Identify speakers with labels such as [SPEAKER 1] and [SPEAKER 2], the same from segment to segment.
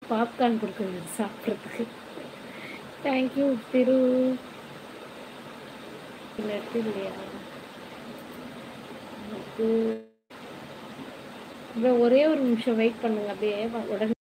[SPEAKER 1] Popcorn கொடுக்குறது சாப்பிட்றதுக்கு thank you திரு net இல்லையா எனக்கு ப்ரோ ஒரே ஒரு நிமிஷம் வெயிட் பண்ணுங்க அப்படியே வ- உடனே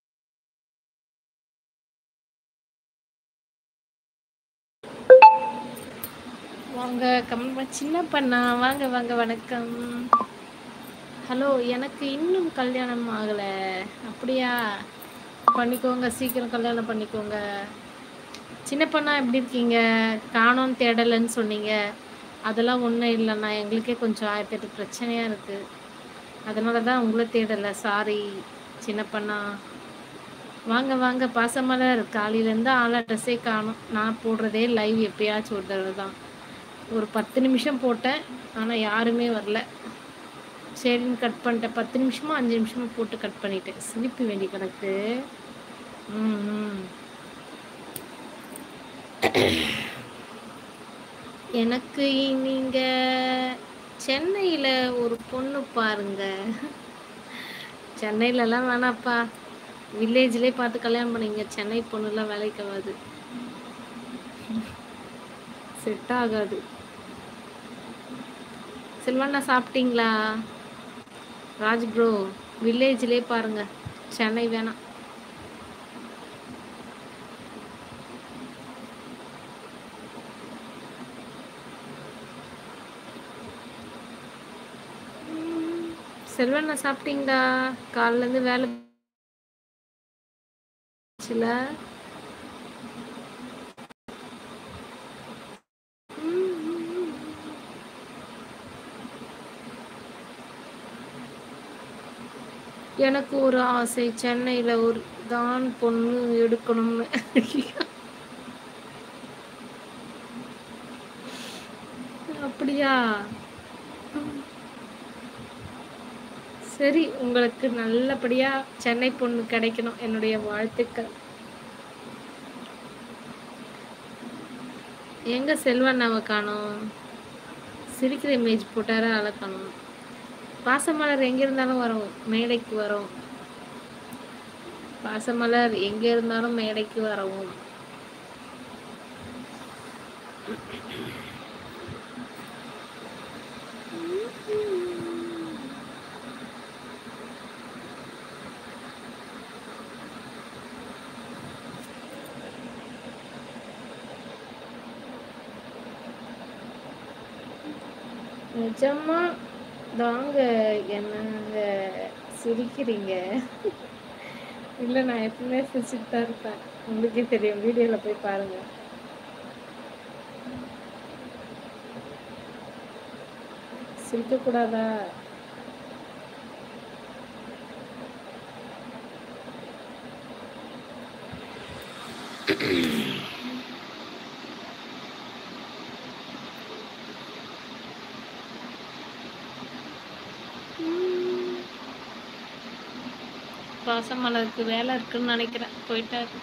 [SPEAKER 1] வாங்க கமெண்ட் சின்ன பண்ணா வாங்க வாங்க வணக்கம் ஹலோ எனக்கு இன்னும் கல்யாணம் ஆகலை அப்படியா பண்ணிக்கோங்க சீக்கிரம் கல்யாணம் பண்ணிக்கோங்க சின்ன பண்ணா எப்படி இருக்கீங்க காணோம் தேடலைன்னு சொன்னீங்க அதெல்லாம் ஒன்றும் இல்லைண்ணா எங்களுக்கே கொஞ்சம் ஆயிரத்தெட்டு பிரச்சனையாக இருக்குது அதனால தான் உங்களை தேடலை சாரி சின்ன பண்ணா வாங்க வாங்க பாசமலர் காலையிலேருந்து ஆளா ட்ரெஸ்ஸே காணும் நான் போடுறதே லைவ் எப்பயாச்சும் ஒரு தடவை தான் ஒரு பத்து நிமிஷம் போட்டேன் ஆனால் யாருமே வரல சரின்னு கட் பண்ணிட்டேன் பத்து நிமிஷமா அஞ்சு நிமிஷமா போட்டு கட் பண்ணிட்டேன் சிரிப்பு வேண்டி கிடக்கு ம் ம். எனக்கு நீங்க சென்னையில் ஒரு பொண்ணு பாருங்க சென்னையிலலாம் வேணாப்பா வில்லேஜ்லேயே பார்த்து கல்யாணம் பண்ணிங்க சென்னை பொண்ணுலாம் வேலைக்கு ஆகாது செட் ஆகாது செல்வண்ணா சாப்பிட்டீங்களா ராஜ் ப்ரோ வில்லேஜ்லேயே பாருங்க சென்னை வேணாம் செல்வண்ணா சாப்பிட்டீங்களா காலிலேருந்து வேலை சில எனக்கு ஒரு ஆசை சென்னையில் ஒரு தான் பொண்ணு எடுக்கணும்னு அப்படியா சரி உங்களுக்கு நல்லபடியா சென்னை பொண்ணு கிடைக்கணும் என்னுடைய வாழ்த்துக்கள் எங்க செல்வண்ணாவை காணோம் சிரிக்கிற இமேஜ் போட்டாரா அதை காணோம் பாசமலர் எங்க இருந்தாலும் வரும் மேடைக்கு வரும் பாசமலர் எங்க இருந்தாலும் மேடைக்கு வரவும் நிஜமா தாங்க என்னங்க சிரிக்கிறீங்க இல்லை நான் எப்பவுமே சிரிச்சுட்டு தான் இருப்பேன் உங்களுக்கே தெரியும் வீடியோவில் போய் பாருங்க சிரிக்கக்கூடாதா பாசமலருக்கு வேலை இருக்குன்னு நினைக்கிறேன் போயிட்டாரு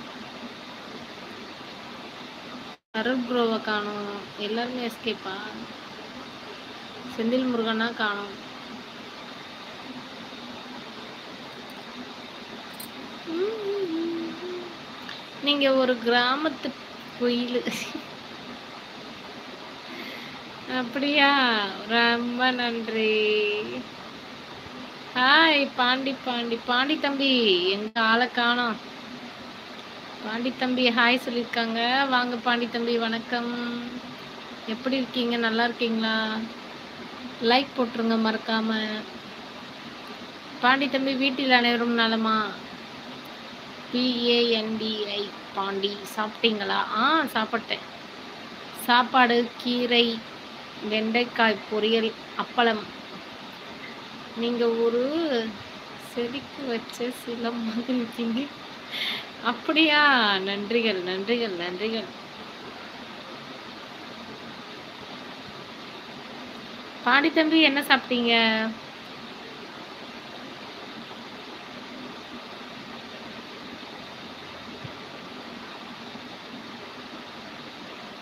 [SPEAKER 1] அருள் ப்ரோவை காணும் எல்லாருமே எஸ்கேப்பா செந்தில் முருகனா காணும் நீங்க ஒரு கிராமத்து குயில் அப்படியா ரொம்ப நன்றி ஹாய் பாண்டி பாண்டி பாண்டி தம்பி எங்க ஆளை காணோம் பாண்டி தம்பி ஹாய் சொல்லியிருக்காங்க வாங்க பாண்டி தம்பி வணக்கம் எப்படி இருக்கீங்க நல்லா இருக்கீங்களா லைக் போட்டுருங்க மறக்காம பாண்டி தம்பி வீட்டில் அனைவரும் நலமா பிஏஎன்டிஐ பாண்டி சாப்பிட்டீங்களா ஆ சாப்பிட்டேன் சாப்பாடு கீரை வெண்டைக்காய் பொரியல் அப்பளம் நீங்க ஒரு செடிக்கு வச்ச சில மாதிரி இருக்கீங்க அப்படியா நன்றிகள் நன்றிகள் நன்றிகள் பாடி தம்பி என்ன சாப்பிட்டீங்க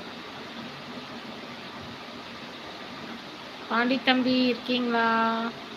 [SPEAKER 1] பாண்டி தம்பி இருக்கீங்களா